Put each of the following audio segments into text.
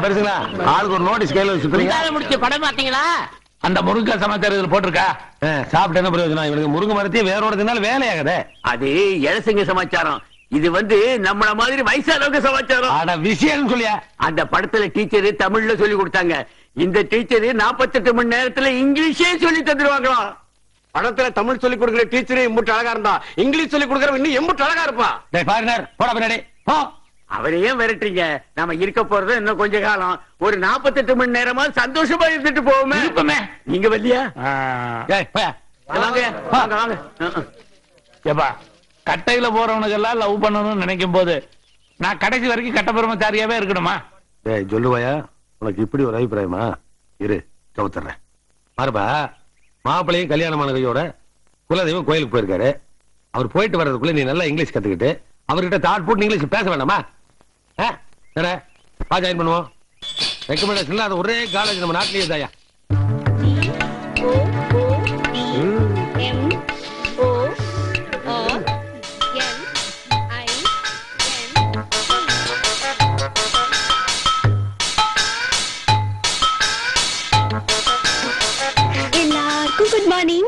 பெருசுங்களா ஆளுக்கு ஒரு நோட்டீஸ் கையில வச்சு சுத்துறீங்க முந்தானை முடிச்சு படம் பாத்தீங்களா அந்த முருங்கா சமாச்சாரம் இதுல போட்டிருக்கா ஆ, சாப்பிட்டு என்ன பிரயோஜனம் இவனுக்கு முருங்கை மரத்தையும் வேரோட தினால வேலையாகுதே அது இளசுங்க சமாச்சாரம் இது வந்து நம்மள மாதிரி வயசானவங்க சமாச்சாரம் ஆனா விஷயம்னு சொல்லியா அந்த படத்துல டீச்சர் தமிழ்ல சொல்லி கொடுத்தாங்க இந்த டீச்சர் 48 மணி நேரத்துல இங்கிலீஷே சொல்லி தந்துருவாங்களாம் படத்துல தமிழ் சொல்லி கொடுக்குற டீச்சரே எம்புட்டு அழகா இருந்தா இங்கிலீஷ் சொல்லி கொடுக்குறவன் இன்னும் எம்புட்டு அழகா இருப்பா டேய் பாருங்க போடா பின்னாடி போ அவரை ஏன் விரட்டுறீங்க நம்ம இருக்க போறது இன்னும் கொஞ்ச காலம் ஒரு 48 மணி நேரமா சந்தோஷமா இருந்துட்டு போவோமே இருப்போமே. நீங்க வரலையா ஆ. டேய் போயா வாங்க வாங்க வாங்க அஹ், அஹ். ஏப்பா கட்டையில போறவனுக்கு எல்லாம் லவ் பண்ணணும்னு நினைக்கும் போது நான் கடைசி வரைக்கும் கட்ட பிரம்மச்சாரியாவே இருக்கணுமா டேய் சொல்லுவாயா உனக்கு இப்படி ஒரு அபிப்பிராயமா இரு கவுத்துறேன் மாறுபா மாப்பிள்ளையும் கல்யாணமான கையோட குலதெய்வம் கோயிலுக்கு போயிருக்காரு அவர் போயிட்டு வர்றதுக்குள்ள நீ நல்லா இங்கிலீஷ் கத்துக்கிட்டு அவர்கிட்ட தாட் போட்டு இங்கிலீஷ் பேச வேண்டாமா ஆ? என்ன வா ஜாயின் பண்ணுவோம் ரெக்கமெண்டேஷன்ல அது ஒரே காலேஜ் நம்ம நாட்டிலேயே தாயா O O D M O R N I N எல்லாருக்கும் குட் மார்னிங்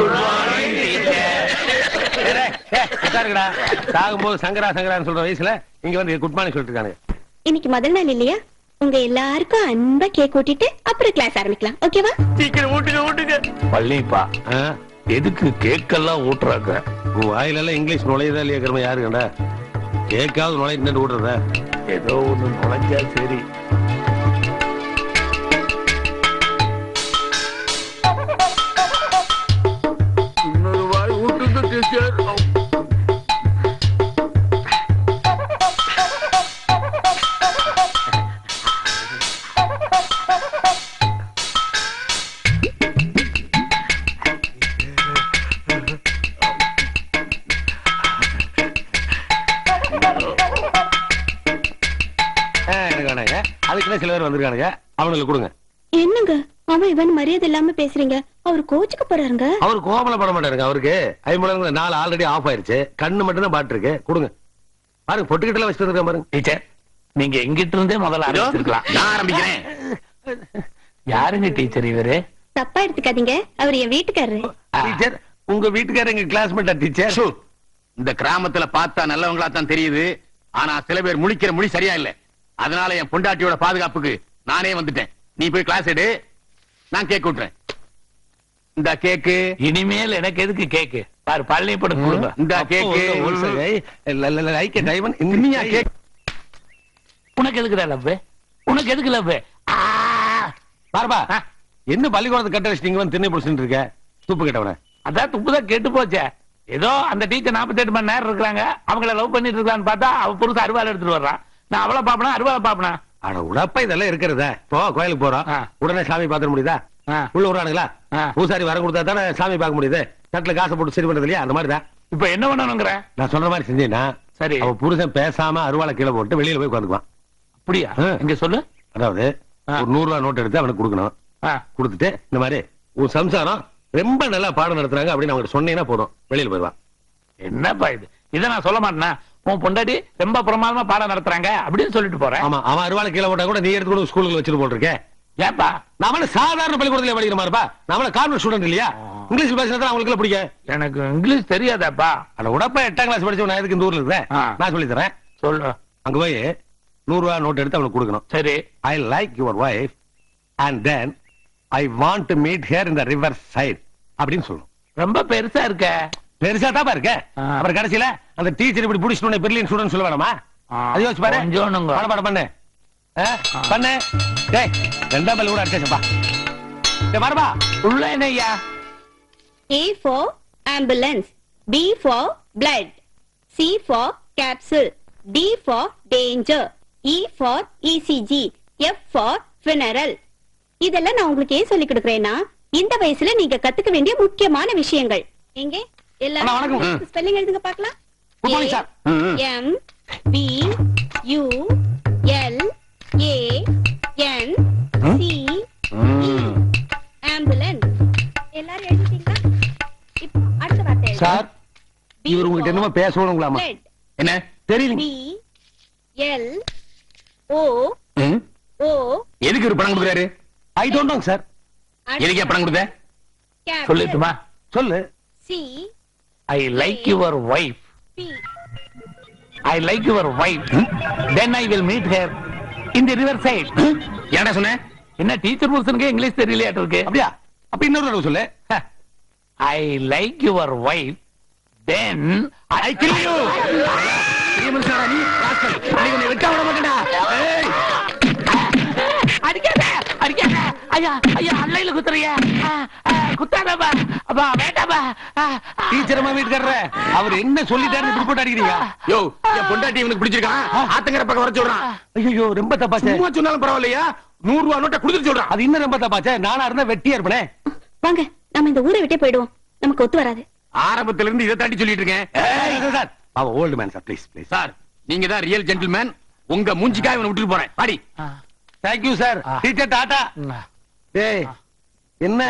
உட்காருங்கடா சாகும்போது சங்கரா சங்கரான்னு சொல்ற வயசுல இங்க வந்து குட் மார்னிங் சொல்லிட்டு இருக்காங்க இன்னைக்கு முதல் நாள் இல்லையா உங்க எல்லாருக்கும் அன்பா கேக் கூட்டிட்டு அப்புறம் கிளாஸ் ஆரம்பிக்கலாம் ஓகேவா சீக்கிரம் ஊட்டுங்க ஊட்டுங்க பழனிப்பா ஆ? எதுக்கு கேக்கெல்லாம் ஊட்டுறாங்க உன் வாயிலெல்லாம் இங்கிலீஷ் நுழையதா இல்லையா கிரம யாரு கண்டா கேட்காவது நுழைட்டு விடுறதா ஏதோ ஒண்ணு நுழைஞ்சா சரி இன்னொரு வாய் ஊட்டுங்க டீச்சர் ஆ, எனக்கு வேணாங்க அதுக்குள்ள சில பேர் வந்திருக்கானுங்க அவனுக்கு கொடுங்க என்னங்க அவன் இவன் மரியாதை இல்லாம பேசுறீங்க அவர் கோச்சுக்கு போறாருங்க அவர் கோமல பட மாட்டாருங்க அவருக்கு ஐம்பது நாலு ஆல்ரெடி ஆஃப் ஆயிருச்சு கண்ணு மட்டும் தான் பாட்டு இருக்கு கொடுங்க பாருங்க பொட்டுக்கிட்ட வச்சுட்டு இருக்கேன் பாருங்க டீச்சர் நீங்க எங்கிட்ட இருந்தே முதல்ல ஆரம்பிச்சிருக்கலாம் நான் ஆரம்பிக்கிறேன் யாருங்க டீச்சர் இவரு தப்பா எடுத்துக்காதீங்க அவர் என் வீட்டுக்காரரு டீச்சர் உங்க வீட்டுக்காரர் எங்க கிளாஸ்மேட்டா டீச்சர் சு, இந்த கிராமத்துல பார்த்தா நல்லவங்களா தான் தெரியுது ஆனா சில பேர் முழிக்கிற மொழி சரியா இல்ல அதனால என் பொண்டாட்டியோட பாதுகாப்புக்கு நானே வந்துட்டேன் நீ போய் கிளாஸ் எடு நான் கேக் விட்டுறேன் இந்த கேக்கு இனிமேல் எனக்கு எதுக்கு கேக்கு பாரு பழனி படம் கொடுங்க இந்த கேக்கு லைக் டைமன் இன்னியா கேக் உனக்கு எதுக்குடா லவ் உனக்கு எதுக்கு லவ் பாருப்பா என்ன பள்ளிக்கூடத்து கட்ட வச்சு நீங்க வந்து திண்ணை பிடிச்சிட்டு இருக்க துப்பு கேட்டவன அதான் துப்புதான் கெட்டு போச்சே ஏதோ அந்த டீச்சர் 48 மணி நேரம் இருக்காங்க அவங்கள லவ் பண்ணிட்டு இருக்கான்னு பார்த்தா அவ புருஷன் அருவாள் எடுத்துட்டு வர்றான் நான் அவளை பாப்பனா அருவாளை பாப்பனா அட உடப்ப இதெல்லாம் இருக்கிறத இப்போ கோயிலுக்கு போறோம் ஆ. உடனே சாமி பாத்திர முடியுதா ஆ. உள்ள விடுறானுங்களா ஆ. பூசாரி வர கொடுத்தா தானே சாமி பார்க்க முடியுது தட்டுல காசை போட்டு சரி பண்றது இல்லையா அந்த மாதிரி தான் இப்ப என்ன பண்ணணுங்கிற நான் சொல்ற மாதிரி செஞ்சேன்னா சரி. அவ புருஷன் பேசாம அருவாளை கீழே போட்டு வெளியில போய் உட்காந்துக்குவான் அப்படியா ஆ. இங்க சொல்லு அதாவது ஆ. ஒரு நூறு ரூபாய் நோட் எடுத்து அவனுக்கு கொடுக்கணும் ஆ, கொடுத்துட்டு இந்த மாதிரி உன் சம்சாரம் ரொம்ப நல்லா பாடம் நடத்துறாங்க அப்படின்னு அவங்க சொன்னீங்கன்னா போதும் வெளியில போயிடுவான் என்னப்பா இது இதை நான் சொல்ல மாட்டேனா உன் பொண்டாட்டி ரொம்ப பிரமாதமா பாடம் நடத்துறாங்க அப்படின்னு சொல்லிட்டு போறேன் ஆமா அவன் அருவாளை கீழே போட்டா கூட நீ எடுத்து கூட ஸ்கூலுக்கு வச்சுட்டு போட்டிருக்கேன் ஏப்பா நாம சாதாரண பள்ளிக்கூடத்துல படிக்கிற மாதிரிப்பா நாம கான்வென்ட் ஸ்டூடெண்ட் இல்லையா இங்கிலீஷ் பேசினா தான் அவங்களுக்கு பிடிக்கும் எனக்கு இங்கிலீஷ் தெரியாதாப்பா அட உடப்ப எட்டாம் கிளாஸ் படிச்சவன் நான் எதுக்கு இந்த ஊர்ல இருக்கிறேன் ஆ. நான் சொல்லி தரேன் சொல்லு அங்க போய் நூறு ரூபாய் நோட் எடுத்து அவனுக்கு கொடுக்கணும் சரி I like your wife and then I want to meet here இந்த ரிவர் சைட் அப்படின்னு சொல்லணும் ரொம்ப பெருசா இருக்க பெருசா தான் இருக்க ஆ. அப்புறம் கடைசியில அந்த டீச்சர் இப்படி பிடிச்சிட்டு பெர்லின் ஸ்டூடெண்ட் சொல்ல வேணாமா ஆ. அது யோசிச்சு பாரு கொஞ்சோண்டுங்க. பட பட பண்ணு ஆ? பண்ணு டேய் ரெண்டாம் பல்லு கூட அடிச்சப்பா டேய் வரப்பா உள்ள என்னய்யா A for ambulance, B for blood, C for capsule, D for danger, E for ECG, F for funeral. இதெல்லாம் நான் உங்களுக்கு ஏன் சொல்லி கொடுக்கறேன்னா இந்த வயசுல நீங்க கத்துக்க வேண்டிய முக்கியமான விஷயங்கள் எங்க அண்ணா, வணக்கம். எல்லாரும் ஸ்பெல்லிங் எழுதுங்க பார்க்கலாம் Good morning, sir. M B U L A N C E ambulance எல்லாரும் எழுதிட்டீங்களா இப்போ அடுத்த வார்த்தை எழுதுங்க. சார் B இவர் உங்ககிட்ட for என்னமோ பேசணுங்களாமா blood. என்ன தெரியல B L O ம்? O எதுக்கு ஒரு பணம் கொடுக்குறாரு ஐ டோன்ட் நோ சார் எதுக்கே பணம் கொடுத்த capital சொல்லிட்டுமா சொல்லு C I like your wife P I like your wife then I will meet her in the river side ஏன்டா சொன்ன என்ன டீச்சர் புருஷனுக்கு இங்கிலீஷ் தெரியலையாட்டு இருக்கு அப்படியா அப்ப இன்னொரு தடவை சொல்லு I like your wife then I kill you பெரிய மனுஷனா நீ ராஸ்கல் நீ உன்னை வெட்ட விட மாட்டேன்டா ஏய் அடிக்காத அடிக்காத ஐயா ஐயா அல்லையில குத்துறிய குத்தாதப்பா அப்பா வேண்டாப்பா டீச்சர் அம்மா வீட்டுக்காரர அவர் என்ன சொல்லிட்டாருன்னு இப்படி போட்டு அடிக்கிறீங்க யோ என் பொண்டாட்டி இவனுக்கு பிடிச்சிருக்கான் ஆத்தங்கர பக்கம் வர சொல்றான் ஐயோ ரொம்ப தப்பாச்சே சும்மா சொன்னாலும் பரவாயில்லையா நூறு ரூபா நோட்டை கொடுத்துட்டு சொல்றான் அது இன்னும் ரொம்ப தப்பாச்சே நானா இருந்தா வெட்டியா இருப்பனே வாங்க நம்ம இந்த ஊரை விட்டே போயிடுவோம் நமக்கு ஒத்து வராது ஆரம்பத்துல இருந்து இதை தாண்டி சொல்லிட்டு இருக்கேன் சார் அவ old man sir please please sir நீங்க தான் ரியல் ஜென்டில்மேன் உங்க மூஞ்சிக்காக இவனை விட்டுட்டு போறேன் பாடி தேங்க்யூ சார் ஆ. டீச்சர் டாடா டேய் என்ன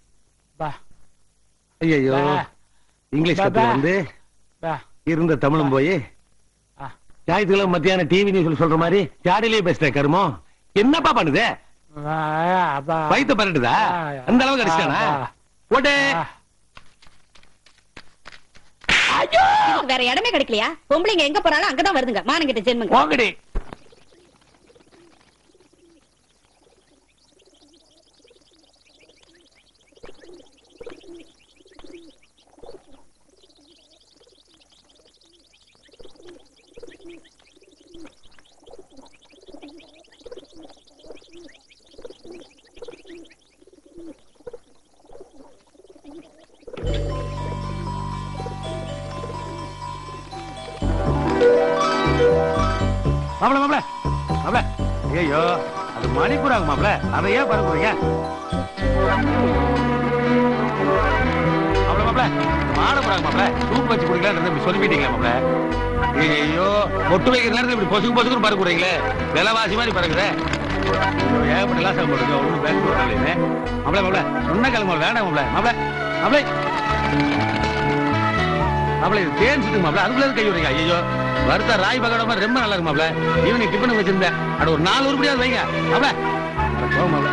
ஐயோ இங்கிலீஷ் பா, கத்துல பா. வந்து இருந்த தமிழும் போய் ஞாயிற்றுக்கிழமை மத்தியானம் டிவி நியூஸ் சொல்ற மாதிரி ஜாடியிலேயே பேசுற கருமோ என்னப்பா பண்ணுது வயித்த பரட்டுதா அந்த அளவுக்கு அடிச்சிட்டானா போட்டே இதுக்கு வேற இடமே கிடைக்கலையா பொம்பளைங்க எங்க போறாலும் அங்கதான் வருதுங்க மானங்கிட்ட ஜென்மங்க போங்கடி மாப்பிள மாப்பிள மாப்பிள ஐயோ அது மணிக்கூடாங்க மாப்பிள அதை ஏன் பண்ண போறீங்க மாப்பிள மாப்பிள மாட போறாங்க மாப்பிள சூப் வச்சு குடிக்கலாம் இப்படி சொல்லிட்டீங்களா மாப்பிள ஐயோ மொட்டு வைக்கிற நேரத்துல இப்படி பொசுக்கு பொசுக்குன்னு பறக்க போறீங்களே விலைவாசி மாதிரி பறக்குதே ஏகப்பட்ட லாசம் போட்டுருக்கு ஒன்றும் பேச போறீங்க மாப்பிள மாப்பிள சொன்ன கிளம்ப வேண்டாம் மாப்பிள மாப்பிள மாப்பிள மாப்பிள இது தேன் சுட்டு மாப்பிள அதுக்குள்ள கை விடுறீங்க ஐயோ வறுத்த ராய் பகோட மாதிரி ரொம்ப நல்லா இருக்கு மாப்பிள ஈவினிங் டிஃபன் வச்சிருந்தேன் அட ஒரு நாலு உருப்படியாவது வைங்க மாப்பிள அட போ மாப்பிள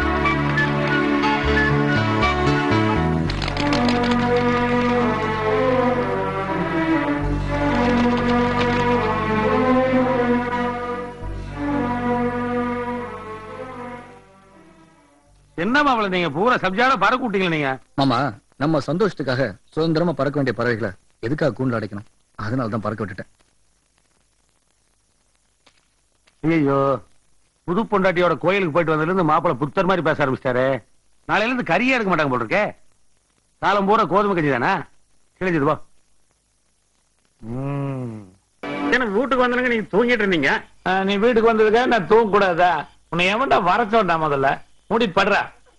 என்ன மாப்பிள நீங்க பூரா சப்ஜாட பறக்க விட்டீங்களா நீங்க மாமா நம்ம சந்தோஷத்துக்காக சுதந்திரமா பறக்க வேண்டிய பறவைகளை எதுக்காக கூண்டில் அடைக்கணும் அதனால தான் பறக்க விட்டுட்டேன் ஐயோ புது பொண்டாட்டியோட கோயிலுக்கு போயிட்டு வந்ததுல இருந்து மாப்பிள புத்தர் மாதிரி பேச ஆரம்பிச்சிட்டாரு நாளையில இருந்து கறியே எடுக்க மாட்டாங்க போல இருக்கே காலம் பூரா கோதுமை கஞ்சி தானே கிழிஞ்சது போ எனக்கு வீட்டுக்கு வந்தனுங்க நீங்க தூங்கிட்டு இருந்தீங்க நீ வீட்டுக்கு வந்ததுக்காக நான் தூங்க கூடாதா உன்னை எவன்டா வர சொன்னா முதல்ல மூடிட்டு படுற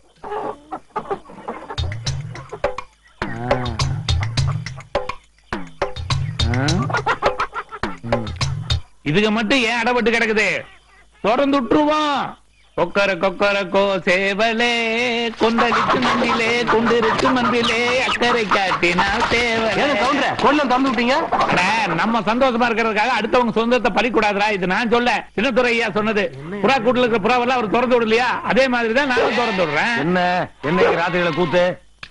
இதுக்கு மட்டும் ஏன் அடப்பட்டு கிடக்குது திறந்து விட்டுருவான் கொக்கர கொக்கர கோ சேவலே கொந்தளிச்சு மந்திலே கொண்டிருக்கு மந்திலே அக்கறை காட்டினால் சேவலே கொல்லம் திறந்து விட்டீங்க அட, நம்ம சந்தோஷமா இருக்கிறதுக்காக அடுத்தவங்க சொந்தத்தை பறிக்கூடாதுடா இது நான் சொல்ல சின்னத்துறை ஐயா சொன்னது புறா கூட்டுல இருக்கிற புறாவெல்லாம் அவர் திறந்து விடலையா அதே மாதிரி தான் நானும் திறந்து விடுறேன் என்ன என்னைக்கு ராத்திரியில கூத்து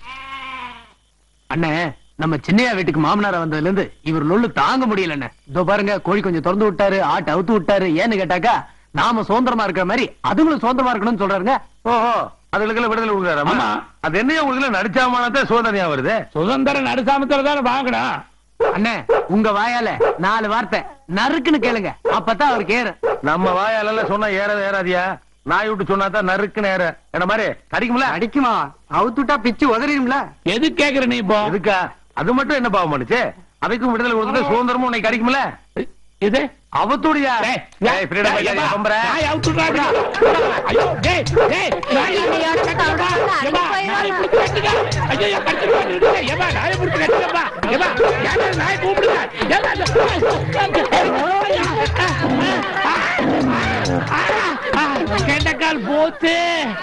அண்ணே நம்ம சின்னையா வீட்டுக்கு மாமனார வந்ததுல இருந்து இவர் லொல்லு தாங்க முடியல அண்ணே இதோ பாருங்க கோழி கொஞ்சம் திறந்து விட்டாரு ஆட்டை அவுத்து விட்டாரு ஏன்னு கேட்டாக்கா நாம சுதந்திரமா இருக்கிற மாதிரி அதுங்களும் சுதந்திரமா இருக்கணும்னு சொல்றாருங்க ஓஹோ அதுகளுக்கெல்லாம் விடுதலை கொடுக்குறாராமா ஆமா. அது என்னையா உங்களுக்கு நடிச்சாமானதான் சோதனையா வருது சுதந்திர நடுசாமத்துல தானே வாங்கணும் அண்ணே உங்க வாயால நாலு வார்த்தை நறுக்குன்னு கேளுங்க அப்பதான் அவருக்கு ஏறு நம்ம வாயால சொன்னா ஏறாத ஏறாதியா நாய் விட்டு சொன்னா தான் நறுக்குன்னு ஏற என்ன மாதிரி கடிக்கும்ல அடிக்குமா அவுத்து விட்டா பிச்சு உதறிடும்ல எது கேக்குற நீ இப்போ எதுக்கா அது மட்டும் என்ன பாவம் பண்ணுச்சு அதுக்கும் விடுதலை கொடுத்துட்டு சுதந்திரமும் உன்னை கிடைக்கும்ல இது அவத்துடியா டேய், ஏய், freedom fighter, ஏப்பா, பம்பர. நாய் அவுத்துடுறா, விடுடா. ஐயோ, டேய், டேய், நாய் கடிச்சுடுறா. ஏப்பா, நாயை பிடிச்சு கட்டுங்க. ஐயோ, ஐயோ, கடிச்சுடுறா, விடுங்க. ஏப்பா, நாயை பிடிச்சு கட்டுங்கப்பா. ஏப்பா, ஏன்டா நாயை கூப்பிடுங்க? ஏப்பா, இந்த- ஆ, கெண்டக்கால் போச்சு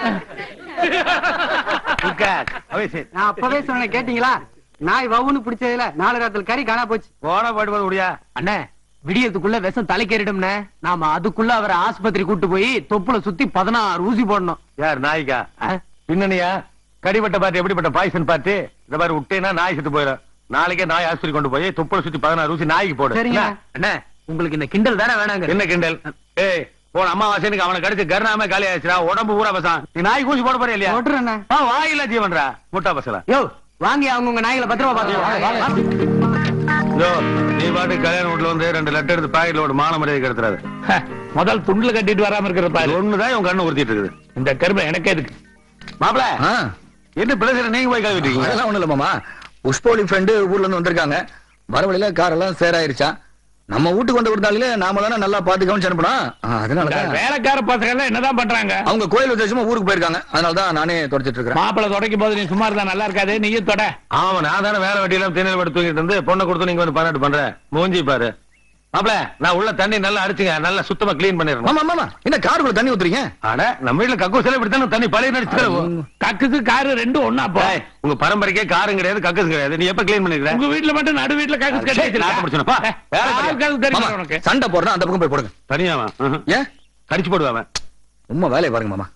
உட்கார். அவை சரி. நான் அப்பவே சொன்னேன் கேட்டீங்களா நாய் வவுன்னு பிடிச்சதுல நாலு ராத்திரி கறி காணா போச்சு போடா போயிட்டு போது முடியா அண்ணே விடியத்துக்குள்ள விஷம் தலைக்கேறிடும்னே நாம அதுக்குள்ள அவரை ஆஸ்பத்திரி கூட்டு போய் தொப்புல சுத்தி பதினாறு ஊசி போடணும் யார் நாய்க்கா ஆ? பின்னணியா கடிபட்ட பார்த்து எப்படிப்பட்ட பாய்சன் பார்த்து இந்த மாதிரி விட்டேன்னா நாய் செத்து போயிடும் நாளைக்கே நாய் ஆஸ்பத்திரி கொண்டு போய் தொப்புளை சுத்தி பதினாறு ஊசி நாய்க்கு போடு சரிங்க என்ன? அண்ணே உங்களுக்கு இந்த கிண்டல் தானே வேணாங்க என்ன கிண்டல் ஏய் போன அம்மாவாசனுக்கு அவனை கடிச்சு கருணாம காலி ஆயிடுச்சுடா உடம்பு பூரா பசம் நீ நாய் ஊசி போட போற இல்லையா போட்டுறேண்ணே ஆ, வாயில்லா ஜீவன்டா முட்டா பசல யோ வாங்கி அவங்க உங்க நாய்களை பத்திரமா பாத்துக்கோ யோ நீ பாட்டு கல்யாண வீட்டுல வந்து ரெண்டு லெட்டர் எடுத்து பாக்கெட்ல ஒரு மான மரியாதை கெடுத்துறாரு ஹ, முதல் துண்டுல கட்டிட்டு வராம இருக்கிற பாரு ஒண்ணுதான் இவன் கண்ணு உறுத்திட்டு இருக்குது இந்த கருமை எனக்கே இருக்கு மாப்பிள ஆ, என்ன பிளேசர் நீங்க போய் கழுவிட்டு இருக்கீங்க அதெல்லாம் ஒண்ணு இல்ல மாமா புஷ்போலி ஃப்ரெண்டு ஊர்ல இருந்து வந்திருக்காங்க வர வழியில கார் எல்லாம் சேராயிருச்சா நம்ம வீட்டுக்கு வந்து விடுத்தாலே நாம தானே நல்லா பாத்து கவனிச்சு அனுப்பணும் ஆ, இந்த அதனாலதான் வேலைக்கார பசங்க எல்லாம் என்னதான் பண்றாங்க அவங்க கோயில் விசேஷமா ஊருக்கு போயிருக்காங்க அதனாலதான் நானே தொடச்சிட்டு இருக்கிறேன் மாப்பிளை துடைக்கும் போது நீ சும்மா இருந்தா நல்லா இருக்காது நீயும் தொட ஆமா நான் தானே வேலை வெட்டியெல்லாம் திணையில படுத்து தூங்கிட்டு இருந்து பொண்ணை கொடுத்து நீங்க வந்து பண்ணாட்டு பண்ற மூஞ்சி பாரு மாப்பிள நான் உள்ள தண்ணி நல்லா அடிச்சுங்க நல்லா சுத்தமா கிளீன் பண்ணிடுறேன் மாமா மாமா என்ன காருக்குள்ள தண்ணி ஊத்துறீங்க ஆனா நம்ம வீட்டுல கக்கூசில இப்படித்தானே தண்ணி பழைய நடிச்சு கக்குக்கு காரு ரெண்டும் ஒண்ணா போ உங்க பரம்பரைக்கே காரும் கிடையாது கக்கஸ் கிடையாது நீ எப்ப கிளீன் பண்ணிருக்க உங்க வீட்டுல மட்டும் நடு வீட்டுல கக்கு கட்டி சரி, நாக்கு முடிச்சுனப்பா. வேலை பாரு. வச்சிருக்கேன் தெரியும் மாமா உனக்கு சண்டை போடுறா அந்த பக்கம் போய் போடுங்க தனியாவா ஏன் கடிச்சு போடுவான் உண்மை வேலையை பாருங்க மாமா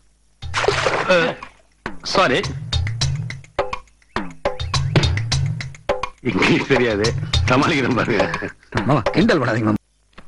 சாரி இங்கிலீஷ் தெரியாது சமாளிக்கிறேன் பாருங்க மாமா கிண்டல் பண்ணாதீங்க மாமா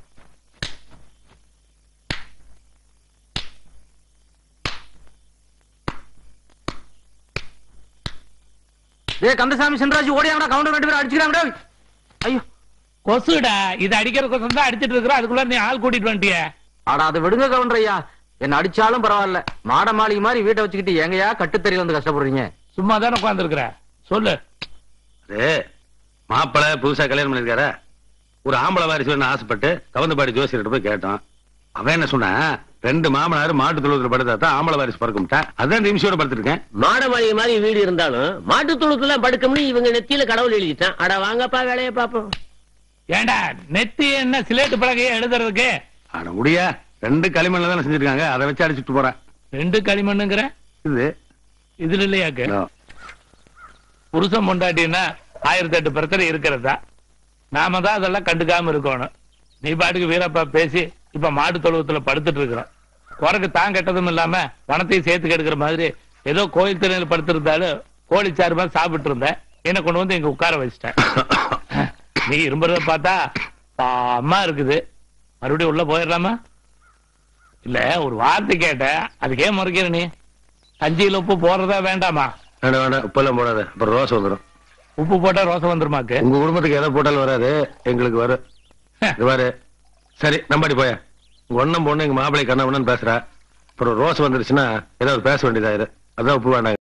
ஏ கந்தசாமி சென்ராஜ் ஓடியாமடா கவுண்டர் ரெண்டு பேரும் அடிச்சுக்கிறாங்கடா ஐயோ கொசுடா இது அடிக்கிற கொசு தான் அடிச்சிட்டு இருக்கிற அதுக்குள்ள நீ ஆள் கூட்டிட்டு வந்துட்டிய ஆடா அதை விடுங்க கவுண்டர் ஐயா என்ன அடிச்சாலும் பரவாயில்ல மாட மாளிகை மாதிரி வீட்டை வச்சுக்கிட்டு எங்கயா கட்டுத்தறியில வந்து கஷ்டப்படுறீங்க சும்மா தானே உட்கார்ந்து சொல்லு அது மாப்பிள்ளை புதுசா கல்யாணம் பண்ணிருக்காரு ஒரு ஆம்பளை வாரிசு வேணும் ஆசைப்பட்டு கவந்தபாடி ஜோசியர்கிட்ட போய் கேட்டோம் அவன் என்ன சொன்னா ரெண்டு மாமனார் மாட்டு தொழுவத்துல படுத்தா தான் ஆம்பளை வாரிசு பறக்கும்ட்டா அதான் நிமிஷோட படுத்திருக்கேன் மாட மாளிகை மாதிரி வீடு இருந்தாலும் மாட்டு தொழுத்துல படுக்கணும்னு இவங்க நெத்தியில கடவுள் எழுதிட்டான் அட வாங்கப்பா வேலையை பாப்போம் ஏண்டா நெத்தி என்ன சிலேட்டு பலகையை எழுதுறதுக்கு ஆனா முடியா ரெண்டு களிமண்ல தானே செஞ்சிருக்காங்க அதை வச்சு அடிச்சுட்டு போறேன் ரெண்டு களிமண்ணுங்கிற இது இதுல இல்லையாக்கு புருஷன் பொண்டாட்டின்னா ஆயிரத்தி எட்டு பிரச்சனை இருக்கிறதா நாம தான் அதெல்லாம் கண்டுக்காம இருக்கணும் நீ பாட்டுக்கு வீரப்பா பேசி இப்ப மாட்டு தொழுவத்துல படுத்துட்டு இருக்கிறோம் குறைக்கு தான் கெட்டதும் இல்லாம பணத்தையும் சேர்த்து கெடுக்கிற மாதிரி ஏதோ கோயில் திணையில படுத்திருந்தாலும் கோழி சாருமா சாப்பிட்டு இருந்தேன் என்ன கொண்டு வந்து இங்க உட்கார வச்சிட்டேன் நீ இரும்புறத பார்த்தா அம்மா இருக்குது மறுபடியும் உள்ள போயிடலாமா இல்ல ஒரு வார்த்தை கேட்டேன் அதுக்கே மறுக்கிற நீ அஞ்சில உப்பு போடுறதா வேண்டாமா வேண்டாம் வேண்டாம் உப்பெல்லாம் போடாத அப்புறம் ரோஸ் வந்துடும் உப்பு போட்டா ரோசம் வந்துருமாக்கு உங்க குடும்பத்துக்கு எதை போட்டாலும் வராது எங்களுக்கு வரும் இது பாரு சரி நம்பாடி போய உங்க ஒன்னும் பொண்ணு எங்க மாப்பிள்ளை கண்ணா பேசுறா அப்புறம் ரோஸ் வந்துருச்சுன்னா ஏதாவது பேச வேண்டியதாயிரு அதான் உப்பு வேண்டாம்